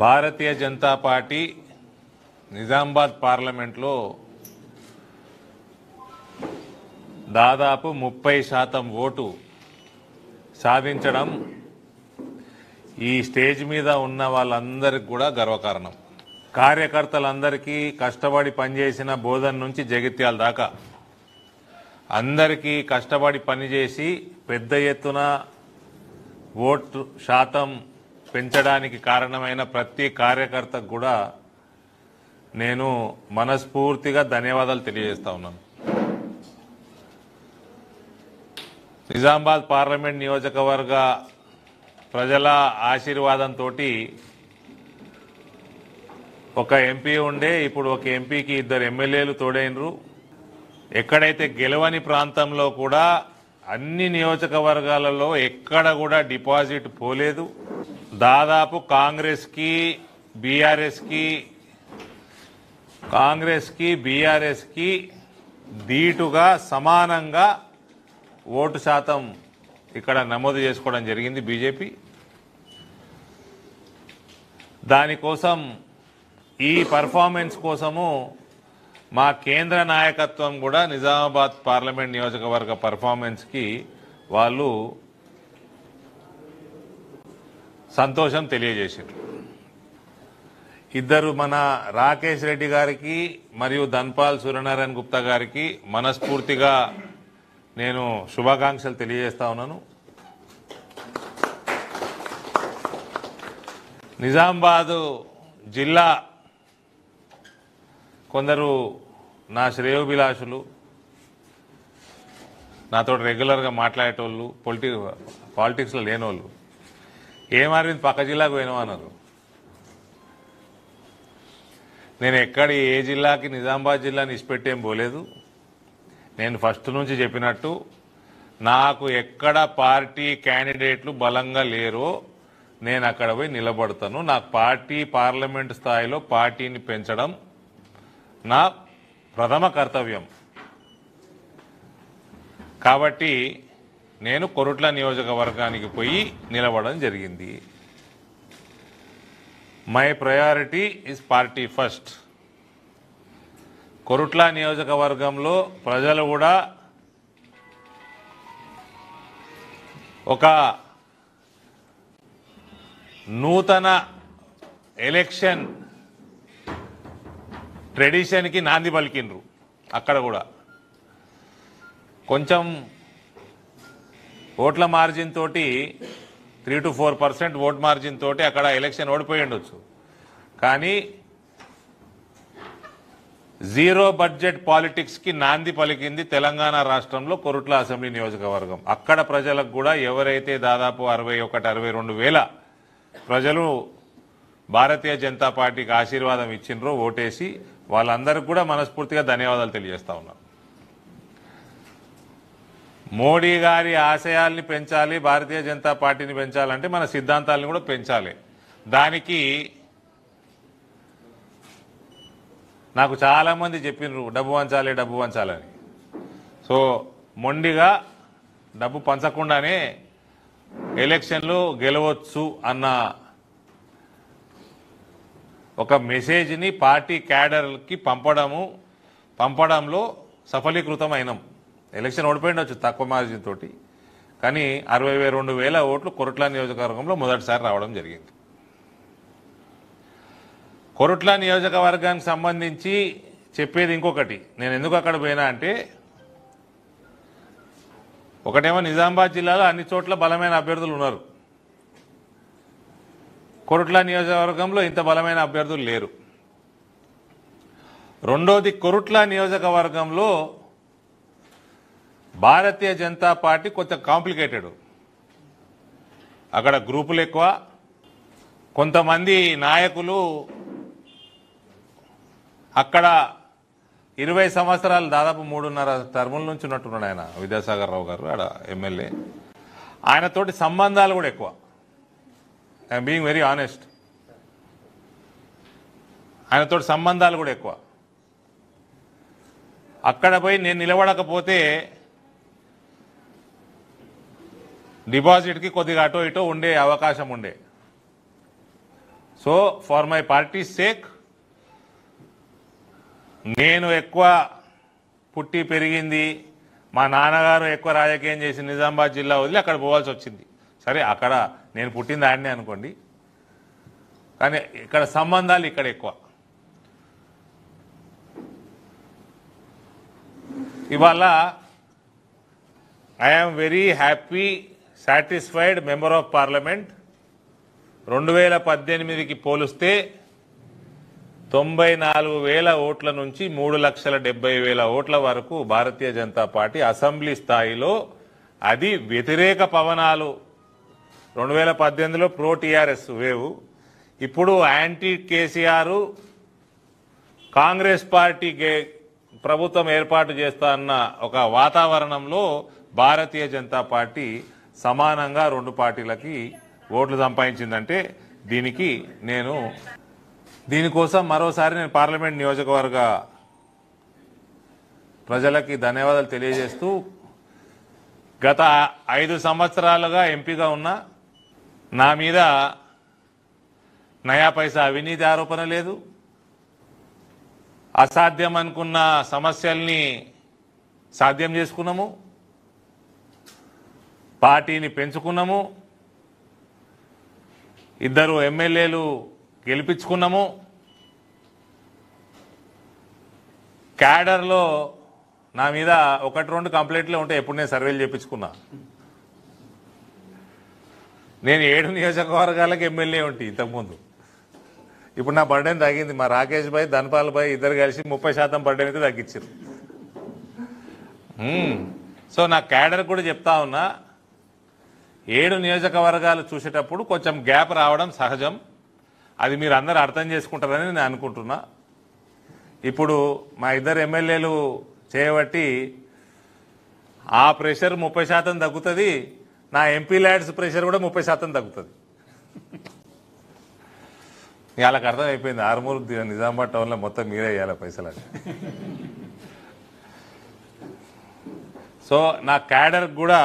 భారతీయ Janata party Nizamabad పార్లమెంట్లో దాదాపు ముప్పై శాతం ఓటు సాధించడం ఈ స్టేజ్ మీద ఉన్న వాళ్ళందరికీ కూడా గర్వకారణం కార్యకర్తలందరికీ కష్టపడి పనిచేసిన బోధన నుంచి జగిత్యాల దాకా అందరికీ కష్టపడి పనిచేసి పెద్ద ఎత్తున ఓటు శాతం పెంచడానికి కారణమైన ప్రతి కార్యకర్తకు కూడా నేను మనస్ఫూర్తిగా ధన్యవాదాలు తెలియజేస్తా ఉన్నాను నిజామాబాద్ పార్లమెంట్ నియోజకవర్గ ప్రజల ఆశీర్వాదంతో ఒక ఎంపీ ఉండే ఇప్పుడు ఒక ఎంపీకి ఇద్దరు ఎమ్మెల్యేలు తోడైనరు ఎక్కడైతే గెలవని ప్రాంతంలో కూడా అన్ని నియోజకవర్గాలలో ఎక్కడ కూడా డిపాజిట్ పోలేదు దాదాపు కాంగ్రెస్కి బీఆర్ఎస్కి కాంగ్రెస్కి బీఆర్ఎస్కి ధీటుగా సమానంగా ఓటు శాతం ఇక్కడ నమోదు చేసుకోవడం జరిగింది బీజేపీ దానికోసం ఈ పర్ఫార్మెన్స్ కోసము మా కేంద్ర నాయకత్వం కూడా నిజామాబాద్ పార్లమెంట్ నియోజకవర్గ పర్ఫార్మెన్స్కి వాళ్ళు సంతోషం తెలియజేశారు ఇద్దరు మన రాకేష్ రెడ్డి గారికి మరియు ధన్పాల్ సూర్యనారాయణ గుప్తా గారికి మనస్ఫూర్తిగా నేను శుభాకాంక్షలు తెలియజేస్తా ఉన్నాను నిజామాబాదు జిల్లా కొందరు నా శ్రేయోభిలాషులు నాతో రెగ్యులర్గా మాట్లాడేటోళ్ళు పొలిటి పాలిటిక్స్లో లేనోళ్ళు ఏం అరవింద్ పక్క జిల్లాకు పోయినామన్నారు నేను ఎక్కడ ఏ జిల్లాకి నిజామాబాద్ జిల్లాని ఇచ్చిపెట్టేం పోలేదు నేను ఫస్ట్ నుంచి చెప్పినట్టు నాకు ఎక్కడ పార్టీ క్యాండిడేట్లు బలంగా లేరో నేను అక్కడ పోయి నిలబడతాను నాకు పార్టీ పార్లమెంట్ స్థాయిలో పార్టీని పెంచడం నా ప్రథమ కర్తవ్యం కాబట్టి నేను కొరుట్ల నియోజకవర్గానికి పోయి నిలబడడం జరిగింది my priority is party first Korutla నియోజకవర్గంలో ప్రజలు కూడా ఒక నూతన ఎలక్షన్ ట్రెడిషన్కి నాంది పలికిండ్రు అక్కడ కూడా కొంచెం ఓట్ల మార్జిన్ తోటి three to four percent vote margin తోటి అక్కడ ఎలక్షన్ ఓడిపోయి ఉండొచ్చు కానీ జీరో బడ్జెట్ పాలిటిక్స్ కి నాంది పలికింది తెలంగాణ రాష్ట్రంలో కొరుట్ల అసెంబ్లీ నియోజకవర్గం అక్కడ ప్రజలకు కూడా ఎవరైతే దాదాపు అరవై ఒకటి అరవై రెండు వేల ప్రజలు భారతీయ జనతా పార్టీకి ఆశీర్వాదం ఇచ్చిండ్రో ఓటేసి వాళ్ళందరికీ కూడా మనస్ఫూర్తిగా ధన్యవాదాలు తెలియజేస్తా ఉన్నాను మోడీ గారి ఆశయాల్ని పెంచాలి భారతీయ జనతా పార్టీని పెంచాలంటే మన సిద్ధాంతాలను కూడా పెంచాలి దానికి నాకు చాలా మంది చెప్పినారు డబ్బు పంచాలి డబ్బు పంచాలని సో మొండిగా డబ్బు పంచకుండానే ఎలక్షన్లు గెలవచ్చు అన్న ఒక మెసేజ్ని పార్టీ క్యాడర్కి పంపడము పంపడంలో సఫలీకృతం అయినాం ఎలక్షన్ ఓడిపోయిండొచ్చు తక్కువ మార్జిన్ తోటి కానీ అరవై వే- రెండు వేల ఓట్లు కొరట్ల నియోజకవర్గంలో మొదటిసారి రావడం జరిగింది కొరుట్ల నియోజకవర్గానికి సంబంధించి చెప్పేది ఇంకొకటి నేను ఎందుకు అక్కడ పోయినా అంటే ఒకటేమో నిజామాబాద్ జిల్లాలో అన్ని చోట్ల బలమైన అభ్యర్థులు ఉన్నారు కొరుట్ల నియోజకవర్గంలో ఇంత బలమైన అభ్యర్థులు లేరు రెండోది కొరుట్ల నియోజకవర్గంలో భారతీయ జనతా పార్టీ కొంచెం కాంప్లికేటెడ్ అక్కడ గ్రూపులు ఎక్కువ కొంతమంది నాయకులు అక్కడ ఇరవై సంవత్సరాలు దాదాపు మూడున్నర టర్ముల నుంచి ఉన్నట్టున్నాడు ఆయన విద్యాసాగర్ రావు గారు ఆడ ఎమ్మెల్యే ఆయనతోటి సంబంధాలు కూడా ఎక్కువ ఐఎమ్ బీయింగ్ వెరీ ఆనెస్ట్ ఆయనతోటి సంబంధాలు కూడా ఎక్కువ అక్కడ పోయి నేను నిలబడకపోతే డిపాజిట్కి కొద్దిగా అటో ఇటో ఉండే అవకాశం ఉండే so far my party sake నేను ఎక్కువ పుట్టి పెరిగింది మా నాన్నగారు ఎక్కువ రాజకీయం చేసి నిజామాబాద్ జిల్లా వదిలి అక్కడ పోవాల్సి వచ్చింది సరే అక్కడ నేను పుట్టింది ఆడనే అనుకోండి కానీ ఇక్కడ సంబంధాలు ఇక్కడ ఎక్కువ ఇవాళ I'm very happy satisfied member of parliament రెండు వేల పద్దెనిమిదికి పోలిస్తే తొంభై నాలుగు వేల ఓట్ల నుంచి మూడు లక్షల డెబ్బై వేల ఓట్ల వరకు భారతీయ జనతా పార్టీ అసెంబ్లీ స్థాయిలో అది వ్యతిరేక పవనాలు రెండు వేల పద్దెనిమిదిలో ప్రో టీఆర్ఎస్ వేవ్ ఇప్పుడు యాంటీ కేసీఆర్ కాంగ్రెస్ పార్టీ గే- ప్రభుత్వం ఏర్పాటు చేస్తా అన్న ఒక వాతావరణంలో భారతీయ జనతా పార్టీ సమానంగా రెండు పార్టీలకి ఓట్లు సంపాదించిందంటే దీనికి నేను దీనికోసం మరోసారి నేను పార్లమెంట్ నియోజకవర్గ ప్రజలకి ధన్యవాదాలు తెలియజేస్తూ గత ఐదు సంవత్సరాలుగా ఎంపీగా ఉన్నా నా మీద నయా పైసా అవినీతి ఆరోపణ లేదు అసాధ్యం అనుకున్న సమస్యల్ని సాధ్యం చేసుకున్నాము పార్టీని పెంచుకున్నాము ఇద్దరు ఎమ్మెల్యేలు గెలిపించుకున్నాము క్యాడర్లో నా మీద ఒకటి రెండు కంప్లైంట్లే ఉంటాయి ఎప్పుడు నేను సర్వేలు చేయించుకున్నా నేను ఏడు నియోజకవర్గాలకు ఎమ్మెల్యే ఉంటే ఇంతకుముందు ఇప్పుడు నా బర్డెన్ తగ్గింది మా రాకేష్ భాయ్ ధనపాల్ భాయ్ ఇద్దరు కలిసి ముప్పై శాతం బర్డెన్ అయితే తగ్గించారు మ్మ్. సో నా క్యాడర్ కూడా చెప్తా ఉన్నా ఏడు నియోజకవర్గాలు చూసేటప్పుడు కొంచెం గ్యాప్ రావడం సహజం అది మీరు అందరు అర్థం చేసుకుంటారని నేను అనుకుంటున్నా ఇప్పుడు మా ఇద్దరు ఎమ్మెల్యేలు చేయబట్టి ఆ ప్రెషర్ ముప్పై శాతం తగ్గుతుంది నా ఎంపీ ల్యాడ్స్ ప్రెషర్ కూడా ముప్పై శాతం తగ్గుతుంది వాళ్ళకి అర్థమైపోయింది ఆరుమూరు ది- నిజామాబాద్ టౌన్లో మొత్తం మీరే ఇవ్వాలి పైసలు అని. సో నా క్యాడర్ కూడా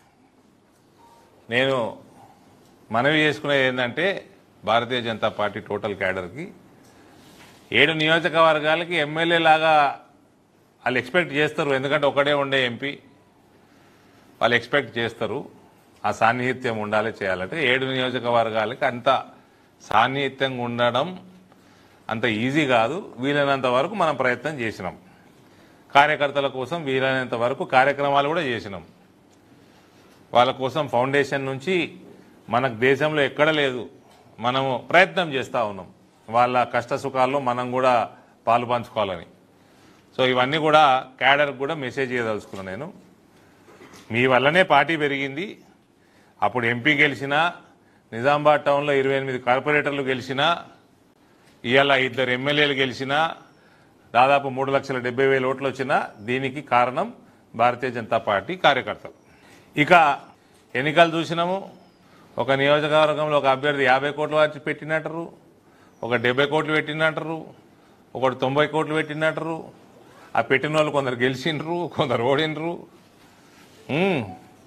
నేను మనవి చేసుకునేది ఏంటంటే భారతీయ జనతా పార్టీ టోటల్ క్యాడర్కి ఏడు నియోజకవర్గాలకి ఎమ్మెల్యే లాగా వాళ్ళు ఎక్స్పెక్ట్ చేస్తారు ఎందుకంటే ఒకడే ఉండే ఎంపీ వాళ్ళు ఎక్స్పెక్ట్ చేస్తారు ఆ సాన్నిహిత్యం ఉండాలి చేయాలంటే ఏడు నియోజకవర్గాలకి అంత సాన్నిహిత్యంగా ఉండడం అంత ఈజీ కాదు వీలైనంత వరకు మనం ప్రయత్నం చేసినాం కార్యకర్తల కోసం వీలైనంత వరకు కార్యక్రమాలు కూడా చేసినాం వాళ్ళ కోసం ఫౌండేషన్ నుంచి మనకు దేశంలో ఎక్కడ లేదు మనము ప్రయత్నం చేస్తూ ఉన్నాం వాళ్ళ కష్ట సుఖాల్లో మనం కూడా పాలు పంచుకోవాలని సో ఇవన్నీ కూడా క్యాడర్ కూడా మెసేజ్ చేయదలుచుకున్నాను నేను మీ వల్లనే పార్టీ పెరిగింది అప్పుడు ఎంపీ గెలిచినా నిజామాబాద్ టౌన్లో ఇరవై ఎనిమిది కార్పొరేటర్లు గెలిచినా ఇవాళ ఇద్దరు ఎమ్మెల్యేలు గెలిచినా దాదాపు మూడు లక్షల డెబ్బై వేల ఓట్లు వచ్చినా దీనికి కారణం భారతీయ జనతా పార్టీ కార్యకర్తలు ఇక ఎన్నికలు చూసినాము ఒక నియోజకవర్గంలో ఒక అభ్యర్థి యాభై కోట్లు వచ్చి పెట్టినట్టరు ఒక డెబ్బై కోట్లు పెట్టినట్టరు ఒకటి తొంభై కోట్లు పెట్టినట్టరు ఆ పెట్టిన వాళ్ళు కొందరు గెలిచిండ్రు కొందరు ఓడినరు ఉమ్.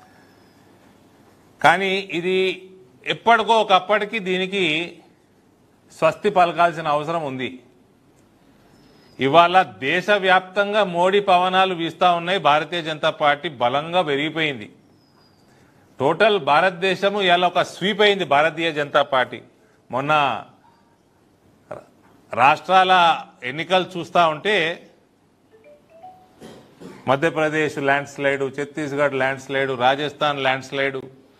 కానీ ఇది ఎప్పటికో ఒకప్పటికి దీనికి స్వస్తి పలకాల్సిన అవసరం ఉంది ఇవాళ దేశవ్యాప్తంగా మోడీ పవనాలు వీస్తా ఉన్నాయి భారతీయ జనతా పార్టీ బలంగా పెరిగిపోయింది టోటల్ భారతదేశము ఇలా ఒక స్వీప్ అయింది భారతీయ జనతా పార్టీ మొన్న రాష్ట్రాల ఎన్నికలు చూస్తా ఉంటే Madhya Pradesh landslide Chhattisgarh landslide Rajasthan landslide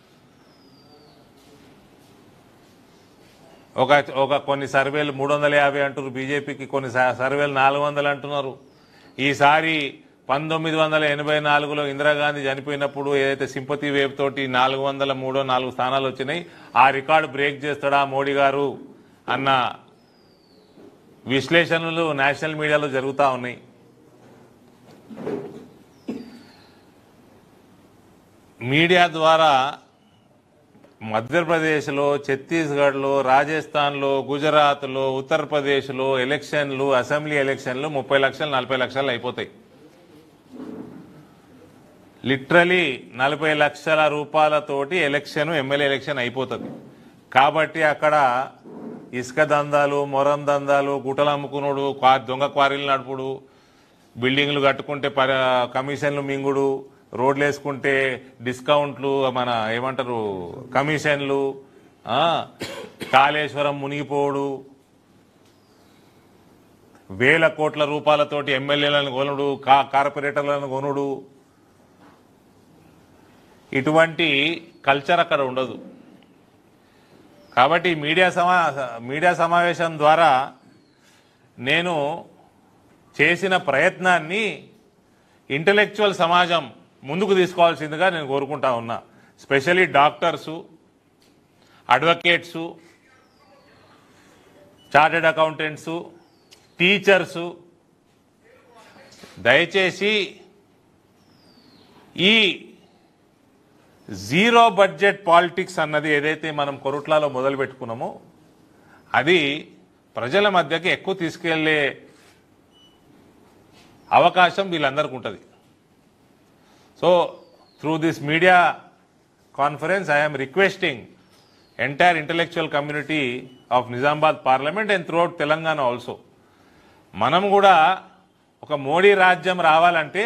ఒక ఒక కొన్ని సర్వేలు మూడు వందల యాభై అంటున్నారు బీజేపీకి కొన్ని స- సర్వేలు నాలుగు వందలు అంటున్నారు ఈసారి పంతొమ్మిది వందల ఎనభై నాలుగులో ఇందిరాగాంధీ చనిపోయినప్పుడు ఏదైతే సింపతి వేవ్ తోటి నాలుగు వందల మూడో నాలుగు స్థానాలు వచ్చినాయి ఆ రికార్డు బ్రేక్ చేస్తాడా మోడీ గారు అన్న విశ్లేషణలు నేషనల్ మీడియాలో జరుగుతూ ఉన్నాయి మీడియా ద్వారా మధ్యప్రదేశ్లో ఛత్తీస్గఢ్లో రాజస్థాన్లో గుజరాత్లో ఉత్తరప్రదేశ్లో ఎలక్షన్లు అసెంబ్లీ ఎలక్షన్లు ముప్పై లక్షలు నలభై లక్షలు అయిపోతాయి లిటరలీ నలభై లక్షల రూపాయలతోటి ఎలక్షన్ ఎమ్మెల్యే ఎలక్షన్ అయిపోతుంది కాబట్టి అక్కడ ఇసుక దందాలు మొరం దందాలు గుట్టలు అమ్ముకునుడు క్వా- దొంగ క్వారీలు నడుపుడు బిల్డింగ్లు కట్టుకుంటే పర కమిషన్లు మింగుడు రోడ్లు వేసుకుంటే డిస్కౌంట్లు మన ఏమంటారు కమిషన్లు ఆ, కాళేశ్వరం మునిగిపోవుడు వేల కోట్ల రూపాయలతోటి ఎమ్మెల్యేలను కొనుడు కా కార్పొరేటర్లను కొనుడు ఇటువంటి కల్చర్ అక్కడ ఉండదు కాబట్టి ఈ మీడియా సమా మీడియా సమావేశం ద్వారా నేను చేసిన ప్రయత్నాన్ని ఇంటలెక్చువల్ సమాజం ముందుకు తీసుకోవాల్సిందిగా నేను కోరుకుంటా ఉన్నా specially doctors advocates chartered accountants teachers దయచేసి ఈ జీరో బడ్జెట్ పాలిటిక్స్ అన్నది ఏదైతే మనం కొరుట్లలో మొదలు పెట్టుకున్నామో అది ప్రజల మధ్యకి ఎక్కువ తీసుకెళ్లే అవకాశం వీళ్ళందరికీ ఉంటుంది so through this media conference I'm requesting entire intellectual community of Nizamabad parliament and throughout Telangana also మనం కూడా ఒక మోడీ రాజ్యం రావాలంటే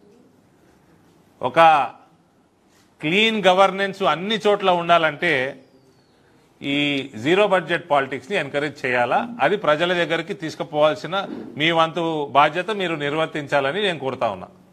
ఒక క్లీన్ గవర్నెన్స్ అన్ని చోట్ల ఉండాలంటే ఈ జీరో బడ్జెట్ పాలిటిక్స్ని ఎంకరేజ్ చేయాలా అది ప్రజల దగ్గరికి తీసుకుపోవాల్సిన మీ వంతు బాధ్యత మీరు నిర్వర్తించాలని నేను కోరుతా ఉన్నా